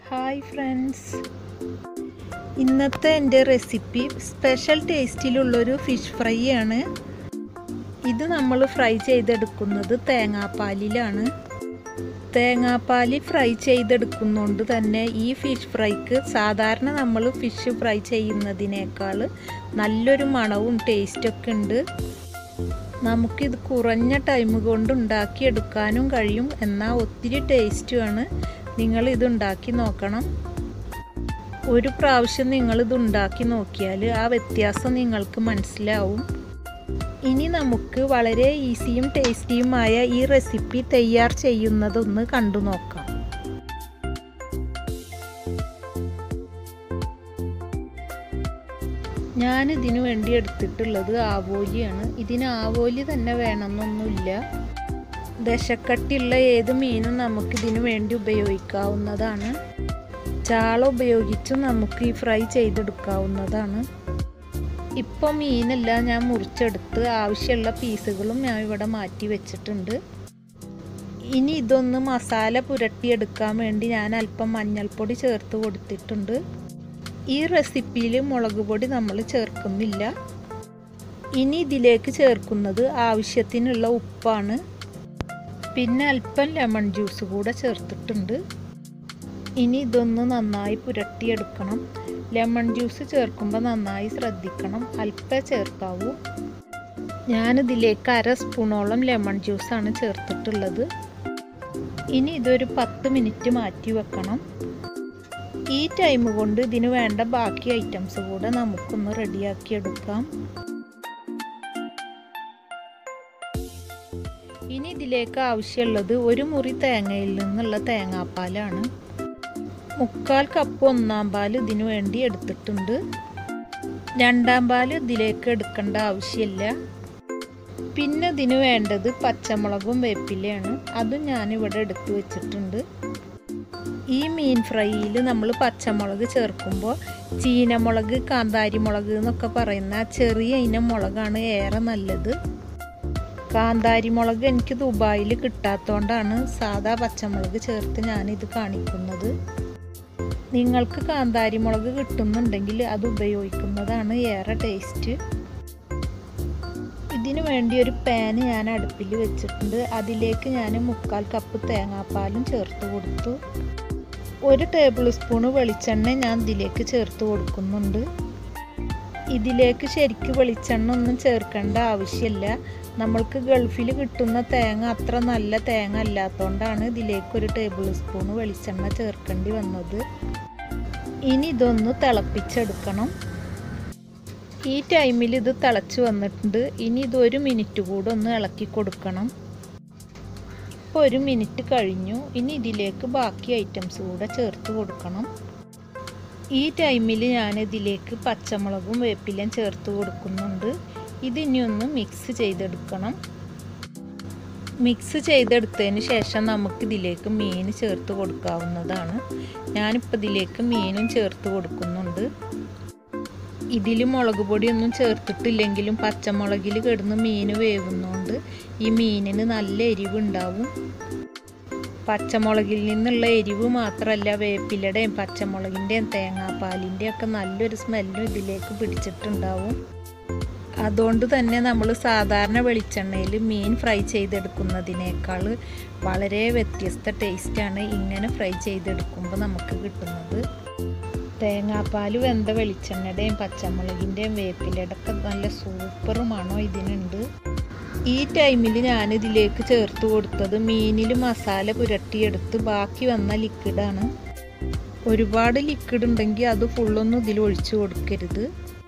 hi friends ഇന്നത്തെ എൻ്റെ recipe special ടേസ്റ്റിലുള്ളൊരു ഫിഷ് ഫ്രൈ ആണ് ഇത് നമ്മൾ ഫ്രൈ ചെയ്തെടുക്കുന്നത് തേങ്ങാപ്പാലിലാണ് തേങ്ങാപ്പാൽ ഫ്രൈ ചെയ്തെടുക്കുന്നതുകൊണ്ട് തന്നെ ഈ ഫിഷ് ഫ്രൈക്ക് സാധാരണ നമ്മൾ ഫിഷ് ഫ്രൈ ചെയ്യുന്നതിനേക്കാൾ നല്ലൊരു മണവും ടേസ്റ്റൊക്കെ ഉണ്ട് നമുക്കിത് കുറഞ്ഞ ടൈം കൊണ്ട് ഉണ്ടാക്കിയെടുക്കാനും കഴിയും എന്നാൽ ഒത്തിരി ടേസ്റ്റുമാണ് നിങ്ങൾ ഇത് ഉണ്ടാക്കി നോക്കണം ഒരു പ്രാവശ്യം നിങ്ങളിത് ഉണ്ടാക്കി നോക്കിയാൽ ആ വ്യത്യാസം നിങ്ങൾക്ക് മനസ്സിലാവും ഇനി നമുക്ക് വളരെ ഈസിയും ടേസ്റ്റിയുമായ ഈ റെസിപ്പി തയ്യാർ ചെയ്യുന്നതൊന്ന് കണ്ടു നോക്കാം ഞാൻ ഇതിനു വേണ്ടി എടുത്തിട്ടുള്ളത് ആവോലിയാണ് ഇതിന് ആവോലി തന്നെ വേണമെന്നൊന്നുമില്ല ദശക്കട്ടിയുള്ള ഏത് മീനും നമുക്കിതിനു വേണ്ടി ഉപയോഗിക്കാവുന്നതാണ് ചാള ഉപയോഗിച്ചും നമുക്ക് ഈ ഫ്രൈ ചെയ്തെടുക്കാവുന്നതാണ് ഇപ്പോൾ മീനെല്ലാം ഞാൻ മുറിച്ചെടുത്ത് ആവശ്യമുള്ള പീസുകളും ഞാൻ ഇവിടെ മാറ്റി വെച്ചിട്ടുണ്ട് ഇനി ഇതൊന്ന് മസാല പുരട്ടിയെടുക്കാൻ വേണ്ടി ഞാൻ അല്പം മഞ്ഞൾപ്പൊടി ചേർത്ത് കൊടുത്തിട്ടുണ്ട് ഈ റെസിപ്പിയിൽ മുളക് പൊടി നമ്മൾ ചേർക്കുന്നില്ല ഇനി ഇതിലേക്ക് ചേർക്കുന്നത് ആവശ്യത്തിനുള്ള ഉപ്പാണ് പിന്നെ അല്പം ലെമൺ ജ്യൂസ് കൂടെ ചേർത്തിട്ടുണ്ട് ഇനി ഇതൊന്ന് നന്നായി പുരട്ടിയെടുക്കണം ലെമൺ ജ്യൂസ് ചേർക്കുമ്പോൾ നന്നായി ശ്രദ്ധിക്കണം അല്പം ചേർക്കാവൂ ഞാനിതിലേക്ക് അര സ്പൂണോളം ലെമൺ ജ്യൂസാണ് ചേർത്തിട്ടുള്ളത് ഇനി ഇതൊരു പത്ത് മിനിറ്റ് മാറ്റി വെക്കണം ഈ ടൈം കൊണ്ട് ഇതിന് വേണ്ട ബാക്കി ഐറ്റംസ് കൂടെ നമുക്കൊന്ന് റെഡിയാക്കി എടുക്കാം ഇനി ഇതിലേക്ക് ആവശ്യമുള്ളത് ഒരു മുറി തേങ്ങയിൽ നിന്നുള്ള തേങ്ങാപ്പാലാണ് മുക്കാൽ കപ്പ് ഒന്നാം പാൽ ഇതിനു വേണ്ടി എടുത്തിട്ടുണ്ട് രണ്ടാം പാൽ ഇതിലേക്ക് എടുക്കേണ്ട ആവശ്യമില്ല പിന്നെ ഇതിന് വേണ്ടത് പച്ചമുളകും വേപ്പിലയാണ് അതും ഞാനിവിടെ എടുത്തു വെച്ചിട്ടുണ്ട് ഈ മീൻ ഫ്രൈയിൽ നമ്മൾ പച്ചമുളക് ചേർക്കുമ്പോൾ ചീനമുളക് കാന്താരിമുളക് എന്നൊക്കെ പറയുന്ന ചെറിയ ഇനം മുളകാണ് ഏറെ നല്ലത് കാന്താരിമുളക് എനിക്ക് ദുബായിൽ കിട്ടാത്തതുകൊണ്ടാണ് സാധാ പച്ചമുളക് ചേർത്ത് ഞാനിത് കാണിക്കുന്നത് നിങ്ങൾക്ക് കാന്താരിമുളക് കിട്ടുന്നുണ്ടെങ്കിൽ അത് ഉപയോഗിക്കുന്നതാണ് ഏറെ ടേസ്റ്റ് ഇതിനു വേണ്ടി ഒരു പാന് ഞാൻ അടുപ്പിൽ വെച്ചിട്ടുണ്ട് അതിലേക്ക് ഞാൻ മുക്കാൽ കപ്പ് തേങ്ങാപ്പാലും ചേർത്ത് കൊടുത്തു ഒരു ടേബിൾ സ്പൂണ് വെളിച്ചെണ്ണ ഞാൻ ഇതിലേക്ക് ചേർത്ത് കൊടുക്കുന്നുണ്ട് ഇതിലേക്ക് ശരിക്ക് വെളിച്ചെണ്ണ ഒന്നും ചേർക്കേണ്ട ആവശ്യമില്ല നമ്മൾക്ക് ഗൾഫിൽ കിട്ടുന്ന തേങ്ങ അത്ര നല്ല തേങ്ങ അല്ലാത്തതുകൊണ്ടാണ് ഇതിലേക്ക് ഒരു ടേബിൾ സ്പൂൺ വെളിച്ചെണ്ണ ചേർക്കേണ്ടി വന്നത് ഇനി ഇതൊന്ന് തിളപ്പിച്ചെടുക്കണം ഈ ടൈമിൽ ഇത് തിളച്ച് വന്നിട്ടുണ്ട് ഇനി ഇത് ഒരു മിനിറ്റ് കൂടെ ഒന്ന് ഇളക്കി കൊടുക്കണം ഇപ്പോൾ ഒരു മിനിറ്റ് കഴിഞ്ഞു ഇനി ഇതിലേക്ക് ബാക്കി ഐറ്റംസ് കൂടെ ചേർത്ത് കൊടുക്കണം ഈ ടൈമിൽ ഞാൻ ഇതിലേക്ക് പച്ചമുളകും വേപ്പിലയും ചേർത്ത് കൊടുക്കുന്നുണ്ട് ഇതിനി ഒന്ന് മിക്സ് ചെയ്തെടുക്കണം മിക്സ് ചെയ്തെടുത്തതിന് ശേഷം നമുക്ക് ഇതിലേക്ക് മീൻ ചേർത്ത് കൊടുക്കാവുന്നതാണ് ഞാനിപ്പോൾ ഇതിലേക്ക് മീനും ചേർത്ത് കൊടുക്കുന്നുണ്ട് ഇതിൽ മുളക് പൊടിയൊന്നും ചേർത്തിട്ടില്ലെങ്കിലും പച്ചമുളകിൽ കിടന്ന് മീൻ വേവുന്നതുകൊണ്ട് ഈ മീനിന് നല്ല എരിവുണ്ടാവും പച്ചമുളകിൽ നിന്നുള്ള എരിവ് മാത്രമല്ല വേപ്പിലയുടെയും പച്ചമുളകിൻ്റെയും തേങ്ങാപ്പാലിൻ്റെയും ഒക്കെ നല്ലൊരു സ്മെല്ലും ഇതിലേക്ക് പിടിച്ചിട്ടുണ്ടാവും അതുകൊണ്ട് തന്നെ നമ്മൾ സാധാരണ വെളിച്ചെണ്ണയിൽ മീൻ ഫ്രൈ ചെയ്തെടുക്കുന്നതിനേക്കാൾ വളരെ വ്യത്യസ്ത ടേസ്റ്റാണ് ഇങ്ങനെ ഫ്രൈ ചെയ്തെടുക്കുമ്പോൾ നമുക്ക് കിട്ടുന്നത് തേങ്ങാപ്പാൽ വെന്ത വെളിച്ചെണ്ണയുടെയും പച്ചമുളകിൻ്റെയും വേപ്പിലയുടെ ഒക്കെ നല്ല സൂപ്പർ മണോ ഇതിനുണ്ട് ഈ ടൈമിൽ ഞാനിതിലേക്ക് ചേർത്ത് കൊടുത്തത് മീനിൽ മസാല പുരട്ടിയെടുത്ത് ബാക്കി വന്ന ലിക്വിഡാണ് ഒരുപാട് ലിക്വിഡ് ഉണ്ടെങ്കിൽ അത് ഫുള്ളൊന്നും ഇതിൽ ഒഴിച്ചു കൊടുക്കരുത്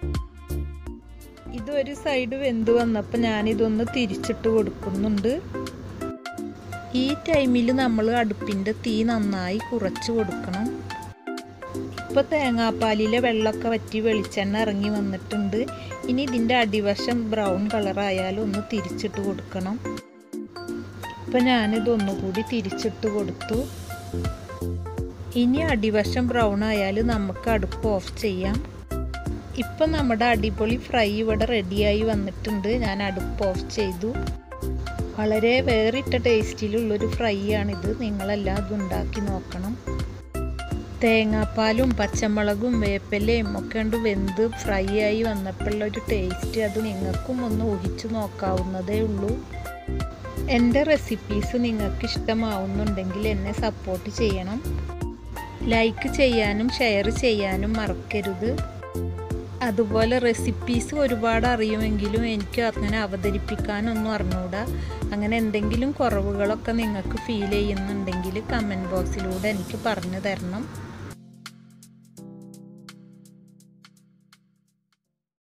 ഇതൊരു സൈഡ് വെന്ത് വന്നപ്പോൾ ഞാനിതൊന്ന് തിരിച്ചിട്ട് കൊടുക്കുന്നുണ്ട് ഈ ടൈമിൽ നമ്മൾ അടുപ്പിൻ്റെ തീ നന്നായി കുറച്ച് കൊടുക്കണം ഇപ്പോൾ തേങ്ങാപ്പാലിലെ വെള്ളമൊക്കെ വറ്റി വെളിച്ചെണ്ണ ഇറങ്ങി വന്നിട്ടുണ്ട് ഇനി ഇതിൻ്റെ അടിവശം ബ്രൗൺ കളറായാലും ഒന്ന് തിരിച്ചിട്ട് കൊടുക്കണം ഇപ്പം ഞാനിത് ഒന്നുകൂടി തിരിച്ചിട്ട് കൊടുത്തു ഇനി അടിവശം ബ്രൗൺ ആയാൽ നമുക്ക് അടുപ്പ് ഓഫ് ചെയ്യാം ഇപ്പം നമ്മുടെ അടിപൊളി ഫ്രൈ ഇവിടെ റെഡിയായി വന്നിട്ടുണ്ട് ഞാൻ അടുപ്പ് ഓഫ് ചെയ്തു വളരെ വേറിട്ട ടേസ്റ്റിലുള്ളൊരു ഫ്രൈ ആണിത് നിങ്ങളെല്ലാം അത് ഉണ്ടാക്കി നോക്കണം തേങ്ങാപ്പാലും പച്ചമുളകും വേപ്പിലയും ഒക്കെ ഉണ്ട് വെന്ത് ഫ്രൈ ആയി വന്നപ്പോഴുള്ള ഒരു ടേസ്റ്റ് അത് നിങ്ങൾക്കും ഒന്ന് ഊഹിച്ചു നോക്കാവുന്നതേ ഉള്ളൂ എൻ്റെ റെസിപ്പീസ് നിങ്ങൾക്ക് ഇഷ്ടമാവുന്നുണ്ടെങ്കിൽ എന്നെ സപ്പോർട്ട് ചെയ്യണം ലൈക്ക് ചെയ്യാനും ഷെയർ ചെയ്യാനും മറക്കരുത് അതുപോലെ റെസിപ്പീസ് ഒരുപാട് അറിയുമെങ്കിലും എനിക്ക് അങ്ങനെ അവതരിപ്പിക്കാനൊന്നും അറിഞ്ഞൂടാ അങ്ങനെ എന്തെങ്കിലും കുറവുകളൊക്കെ നിങ്ങൾക്ക് ഫീൽ ചെയ്യുന്നുണ്ടെങ്കിൽ കമൻറ്റ് ബോക്സിലൂടെ എനിക്ക് പറഞ്ഞു തരണം